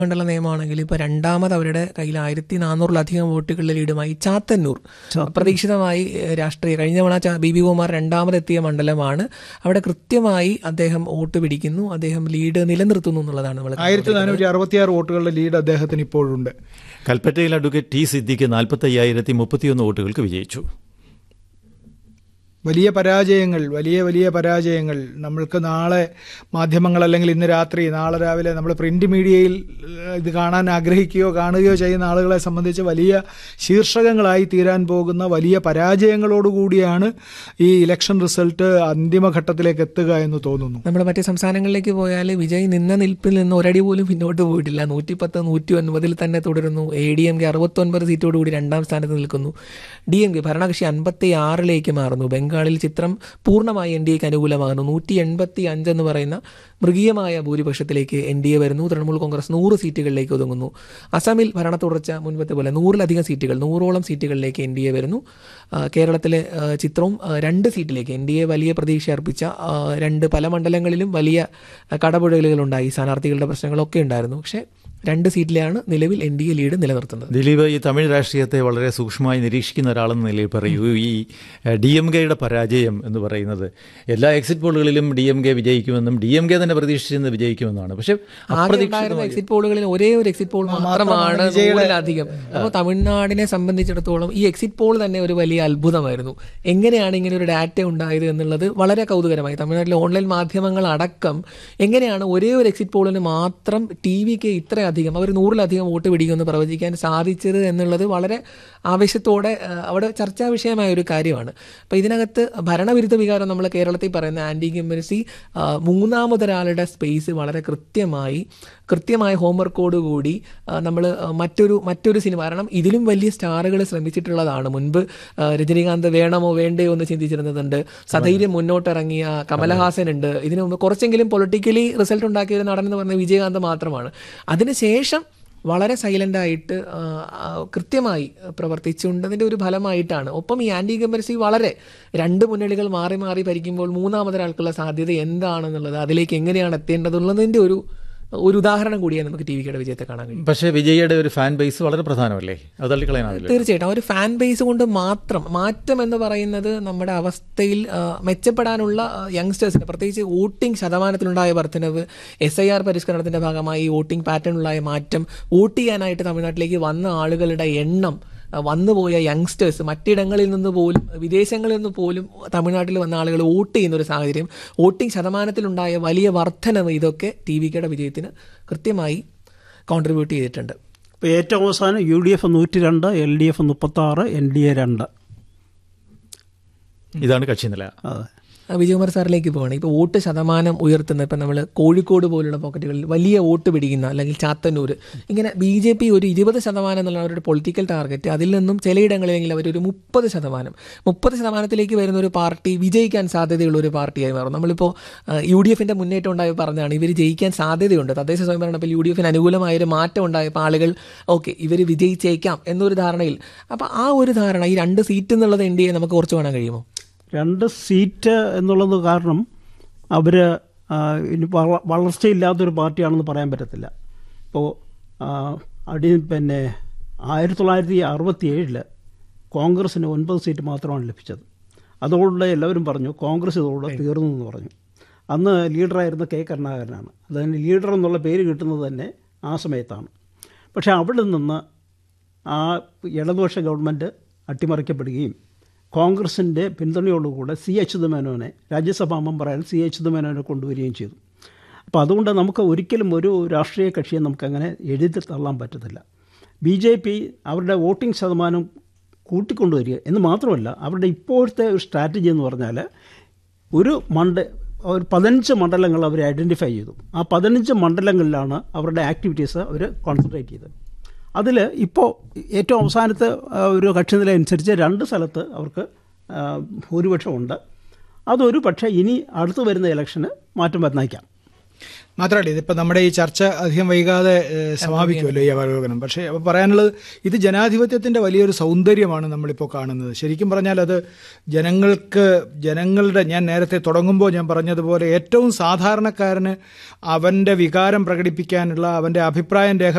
മണ്ഡല നിയമമാണെങ്കിൽ ഇപ്പോൾ രണ്ടാമത് അവരുടെ കയ്യിൽ ആയിരത്തി നാനൂറിലധികം വോട്ടുകളുടെ ലീഡുമായി ചാത്തന്നൂർ അപ്രതീക്ഷിതമായി ഏഹ്, രാഷ്ട്രീയ കഴിഞ്ഞ തവണ ചാ- ബി ബി കുമാർ രണ്ടാമതെത്തിയ മണ്ഡലമാണ് അവിടെ കൃത്യമായി അദ്ദേഹം വോട്ട് പിടിക്കുന്നു അദ്ദേഹം ലീഡ് നിലനിർത്തുന്നു എന്നുള്ളതാണ് നമ്മൾ ആയിരത്തി നാനൂറ്റി അറുപത്തിയാറ് വോട്ടുകളുടെ ലീഡ് അദ്ദേഹത്തിന് ഇപ്പോഴുണ്ട് കൽപ്പറ്റയിൽ അഡ്വക്കേറ്റ് ടി സിദ്ദിഖ് നാൽപ്പത്തയ്യായിരത്തി മുപ്പത്തിയൊന്ന് വോട്ടുകൾക്ക് വിജയിച്ചു വലിയ പരാജയങ്ങൾ വലിയ വലിയ പരാജയങ്ങൾ നമ്മൾക്ക് നാളെ മാധ്യമങ്ങൾ അല്ലെങ്കിൽ ഇന്ന് രാത്രി നാളെ രാവിലെ നമ്മൾ പ്രിന്റ് മീഡിയയിൽ ഏഹ്, ഇത് കാണാൻ ആഗ്രഹിക്കുകയോ കാണുകയോ ചെയ്യുന്ന ആളുകളെ സംബന്ധിച്ച് വലിയ ശീർഷകങ്ങളായി തീരാൻ പോകുന്ന വലിയ പരാജയങ്ങളോടുകൂടിയാണ് ഈ ഇലക്ഷൻ റിസൾട്ട് അന്തിമഘട്ടത്തിലേക്ക് എത്തുക എന്ന് തോന്നുന്നു നമ്മൾ മറ്റ് സംസ്ഥാനങ്ങളിലേക്ക് പോയാൽ വിജയ് നിന്ന നിൽപ്പിൽ നിന്ന് ഒരടി പോലും പിന്നോട്ട് പോയിട്ടില്ല നൂറ്റിപ്പത്ത് നൂറ്റി ഒൻപതിൽ തന്നെ തുടരുന്നു എ ഡി എം കെ അറുപത്തൊൻപത് സീറ്റോടുകൂടി രണ്ടാം സ്ഥാനത്ത് നിൽക്കുന്നു ഡി എം കെ ഭരണകക്ഷി അൻപത്തി ആറിലേക്ക് മാറുന്നു ബംഗാളിൽ ചിത്രം പൂർണ്ണമായി എൻ ഡി എക്ക് അനുകൂലമാകുന്നു നൂറ്റി എൺപത്തി അഞ്ച് എന്ന് പറയുന്ന മൃഗീയമായ ഭൂരിപക്ഷത്തിലേക്ക് എൻ ഡി എ വരുന്നു തൃണമൂൽ കോൺഗ്രസ് നൂറ് സീറ്റുകളിലേക്ക് ഒതുങ്ങുന്നു അസമിൽ ഭരണ തുടർച്ച മുൻപത്തെ പോലെ നൂറിലധികം സീറ്റുകൾ നൂറോളം സീറ്റുകളിലേക്ക് എൻ ഡി എ വരുന്നു ആ, കേരളത്തിലെ ആ, ചിത്രവും ആ, രണ്ട് സീറ്റിലേക്ക് എൻ ഡി എ വലിയ പ്രതീക്ഷ അർപ്പിച്ച ആ, രണ്ട് പല മണ്ഡലങ്ങളിലും വലിയ ആ, കടപുഴകലുകളുണ്ടായി സ്ഥാനാർത്ഥികളുടെ പ്രശ്നങ്ങളൊക്കെ ഉണ്ടായിരുന്നു പക്ഷേ രണ്ട് സീറ്റിലാണ് നിലവിൽ എൻ ഡി എ ലീഡ് നിലനിർത്തുന്നത് ദിലീപ് ഈ തമിഴ് രാഷ്ട്രീയത്തെ വളരെ സൂക്ഷ്മമായി നിരീക്ഷിക്കുന്ന ഒരാളെന്ന നിലയിൽ പറയൂ ഈ ഡി എം കെയുടെ പരാജയം എന്ന് പറയുന്നത് എല്ലാ എക്സിറ്റ് പോളുകളിലും ഡി എം കെ വിജയിക്കുമെന്നും ഡി എം കെ തന്നെ പ്രതീക്ഷിച്ചിരുന്ന് വിജയിക്കുമെന്നാണ് പക്ഷേ ആകെ ഉണ്ടായിരുന്ന എക്സിറ്റ് പോളുകളിൽ ഒരേ ഒരു എക്സിറ്റ് പോൾ മാത്രമാണ് നൂറിലധികം അപ്പോൾ തമിഴ്നാടിനെ സംബന്ധിച്ചിടത്തോളം ഈ എക്സിറ്റ് പോൾ തന്നെ ഒരു വലിയ അത്ഭുതമായിരുന്നു എങ്ങനെയാണ് ഇങ്ങനെ ഒരു ഡാറ്റ ഉണ്ടായത് എന്നുള്ളത് വളരെ കൗതുകരമായി തമിഴ്നാട്ടിലെ ഓൺലൈൻ മാധ്യമങ്ങൾ അടക്കം എങ്ങനെയാണ് ഒരേ ഒരു എക്സിറ്റ് പോളിന് മാത്രം ടി വിക്ക് ഇത്രയധികം അവർ നൂറിലധികം വോട്ട് പിടിക്കുമെന്ന് പ്രവചിക്കാൻ സാധിച്ചത് എന്നുള്ളത് വളരെ ആവേശത്തോടെ ആ, അവിടെ ചർച്ചാ വിഷയമായ ഒരു കാര്യമാണ് അപ്പോൾ ഇതിനകത്ത് ഭരണവിരുദ്ധ വികാരം നമ്മൾ കേരളത്തിൽ പറയുന്ന ആൻറ്റി കമ്മ്യൂണിറ്റി മൂന്നാമതൊരാളുടെ സ്പേസ് വളരെ കൃത്യമായി കൃത്യമായ ഹോംവർക്കോട് കൂടി നമ്മൾ മറ്റൊരു മറ്റൊരു സിനിമ കാരണം ഇതിലും വലിയ സ്റ്റാറുകൾ ശ്രമിച്ചിട്ടുള്ളതാണ് മുൻപ് ആ, രജനീകാന്ത് വേണമോ വേണ്ടയോ എന്ന് ചിന്തിച്ചിരുന്നതുണ്ട് സധൈര്യം മുന്നോട്ടിറങ്ങിയ കമലഹാസൻ ഉണ്ട് ഇതിനു മുമ്പ് കുറച്ചെങ്കിലും പൊളിറ്റിക്കലി റിസൾട്ട് ഉണ്ടാക്കിയ ഒരു നടൻ എന്ന് പറഞ്ഞ വിജയകാന്ത് മാത്രമാണ് അതിനുശേഷം വളരെ സൈലൻ്റ് ആയിട്ട് ആ, ആ, കൃത്യമായി പ്രവർത്തിച്ചുകൊണ്ടതിൻ്റെ ഒരു ഫലമായിട്ടാണ് ഒപ്പം ഈ ആൻറ്റി കമ്പൻസി വളരെ രണ്ട് മുന്നണികൾ മാറി മാറി ഭരിക്കുമ്പോൾ മൂന്നാമതൊരാൾക്കുള്ള സാധ്യത എന്താണെന്നുള്ളത് അതിലേക്ക് എങ്ങനെയാണ് എത്തേണ്ടതുള്ളതിൻ്റെ ഒരു ഒരു ഉദാഹരണം കൂടിയാണ് നമുക്ക് ടി വിയുടെ വിജയത്തെ കാണാൻ കഴിയും പക്ഷേ വിജയിയുടെ ഒരു ഫാൻ ബേസ് വളരെ പ്രധാനമല്ലേ അത് തള്ളിക്കളയാനാവില്ല തീർച്ചയായിട്ടും ആ ഒരു ഫാൻ ബേസ് കൊണ്ട് മാത്രം മാറ്റം എന്ന് പറയുന്നത് നമ്മുടെ അവസ്ഥയിൽ ആ, മെച്ചപ്പെടാനുള്ള യങ്സ്റ്റേഴ്സിന് പ്രത്യേകിച്ച് വോട്ടിംഗ് ശതമാനത്തിലുണ്ടായ വർധനവ് എസ് ഐ ആർ പരിഷ്കരണത്തിന്റെ ഭാഗമായി വോട്ടിംഗ് പാറ്റേണിലുണ്ടായ മാറ്റം വോട്ട് ചെയ്യാനായിട്ട് തമിഴ്നാട്ടിലേക്ക് വന്ന ആളുകളുടെ എണ്ണം ആ, വന്നുപോയ യങ്സ്റ്റേഴ്സ് മറ്റിടങ്ങളിൽ നിന്ന് പോലും വിദേശങ്ങളിൽ നിന്ന് പോലും തമിഴ്നാട്ടിൽ വന്ന ആളുകൾ വോട്ട് ചെയ്യുന്ന ഒരു സാഹചര്യം വോട്ടിംഗ് ശതമാനത്തിലുണ്ടായ വലിയ വർധനവ് ഇതൊക്കെ ടി വിക്കയുടെ വിജയത്തിന് കൃത്യമായി കോൺട്രിബ്യൂട്ട് ചെയ്തിട്ടുണ്ട് ഇപ്പോൾ ഏറ്റവും അവസാനം യു ഡി എഫ് നൂറ്റി രണ്ട് എൽ ഡി എഫ് മുപ്പത്തി ആറ് എൻ ഡി എ രണ്ട് ഇതാണ് കക്ഷിനില അതെ ആ, വിജയകുമാർ സാറിലേക്ക് പോവാണ് ഇപ്പോൾ വോട്ട് ശതമാനം ഉയർത്തുന്ന ഇപ്പം നമ്മൾ കോഴിക്കോട് പോലുള്ള പോക്കറ്റുകളിൽ വലിയ വോട്ട് പിടിക്കുന്ന അല്ലെങ്കിൽ ചാത്തന്നൂർ ഇങ്ങനെ ബി ജെ പി ഒരു ഇരുപത് ശതമാനം എന്നുള്ള അവരുടെ പൊളിറ്റിക്കൽ ടാർഗറ്റ് അതിൽ നിന്നും ചിലയിടങ്ങളിലെങ്കിലും അവരൊരു മുപ്പത് ശതമാനം മുപ്പത് ശതമാനത്തിലേക്ക് വരുന്ന ഒരു പാർട്ടി വിജയിക്കാൻ സാധ്യതയുള്ള ഒരു പാർട്ടിയായി മാറും നമ്മളിപ്പോൾ യു ഡി എഫിൻ്റെ മുന്നേറ്റം ഉണ്ടായി പറഞ്ഞാണ് ഇവർ ജയിക്കാൻ സാധ്യതയുണ്ട് തദ്ദേശ സ്വയംഭരണത്തിൽ യു ഡി എഫിന് അനുകൂലമായ ഒരു മാറ്റം ഉണ്ടായപ്പോൾ ആളുകൾ ഓക്കെ ഇവർ വിജയിച്ചേക്കാം എന്നൊരു ധാരണയിൽ അപ്പോൾ ആ ഒരു ധാരണ ഈ രണ്ട് സീറ്റ് എന്നുള്ളത് എൻ ഡി എ നമുക്ക് കുറച്ച് കാണാൻ കഴിയുമോ രണ്ട് സീറ്റ് എന്നുള്ളത് കാരണം അവർ ഇനി വള- വളർച്ചയില്ലാത്തൊരു പാർട്ടിയാണെന്ന് പറയാൻ പറ്റത്തില്ല ഇപ്പോൾ അടി പിന്നെ ആയിരത്തി തൊള്ളായിരത്തി അറുപത്തി ഏഴില് കോൺഗ്രസ്സിന് ഒൻപത് സീറ്റ് മാത്രമാണ് ലഭിച്ചത് അതുകൊണ്ട് എല്ലാവരും പറഞ്ഞു കോൺഗ്രസ് ഇതോടെ തീർന്നു എന്ന് പറഞ്ഞു അന്ന് ലീഡറായിരുന്ന കെ കരുണാകരനാണ് അതിന് ലീഡർ എന്നുള്ള പേര് കിട്ടുന്നത് തന്നെ ആ സമയത്താണ് പക്ഷേ അവിടെ നിന്ന് ആ ഇടതുപക്ഷ ഗവൺമെൻറ് അട്ടിമറിക്കപ്പെടുകയും കോൺഗ്രസിൻ്റെ പിന്തുണയോടുകൂടെ സി അച്യുതമേനോനെ രാജ്യസഭാ മെമ്പറായ സി അച്യുതമേനോനെ കൊണ്ടുവരികയും ചെയ്തു അപ്പോൾ അതുകൊണ്ട് നമുക്ക് ഒരിക്കലും ഒരു രാഷ്ട്രീയ കക്ഷിയെ നമുക്കങ്ങനെ എഴുതി തള്ളാൻ പറ്റത്തില്ല ബി ജെ പി അവരുടെ വോട്ടിംഗ് ശതമാനം കൂട്ടിക്കൊണ്ടുവരിക എന്ന് മാത്രമല്ല അവരുടെ ഇപ്പോഴത്തെ ഒരു സ്ട്രാറ്റജി എന്ന് പറഞ്ഞാൽ ഒരു മണ്ഡ ഒരു പതിനഞ്ച് മണ്ഡലങ്ങൾ അവർ ഐഡൻറ്റിഫൈ ചെയ്തു ആ പതിനഞ്ച് മണ്ഡലങ്ങളിലാണ് അവരുടെ ആക്ടിവിറ്റീസ് അവർ കോൺസെൻട്രേറ്റ് ചെയ്തത് അതിൽ ഇപ്പോൾ ഏറ്റവും അവസാനത്തെ ആ, ഒരു കക്ഷിനില അനുസരിച്ച് രണ്ട് സ്ഥലത്ത് അവർക്ക് ആ, ഭൂരിപക്ഷമുണ്ട് അതൊരു പക്ഷേ ഇനി അടുത്ത് വരുന്ന ഇലക്ഷന് മാറ്റം വന്നേക്കാം മാത്രമല്ല ഇതിപ്പോൾ നമ്മുടെ ഈ ചർച്ച അധികം വൈകാതെ ഏഹ്, സമാപിക്കുമല്ലോ ഈ അവലോകനം പക്ഷേ അപ്പോൾ പറയാനുള്ളത് ഇത് ജനാധിപത്യത്തിൻ്റെ വലിയൊരു സൗന്ദര്യമാണ് നമ്മളിപ്പോൾ കാണുന്നത് ശരിക്കും പറഞ്ഞാൽ അത് ജനങ്ങൾക്ക് ജനങ്ങളുടെ ഞാൻ നേരത്തെ തുടങ്ങുമ്പോൾ ഞാൻ പറഞ്ഞതുപോലെ ഏറ്റവും സാധാരണക്കാരന് അവൻ്റെ വികാരം പ്രകടിപ്പിക്കാനുള്ള അവൻ്റെ അഭിപ്രായം രേഖ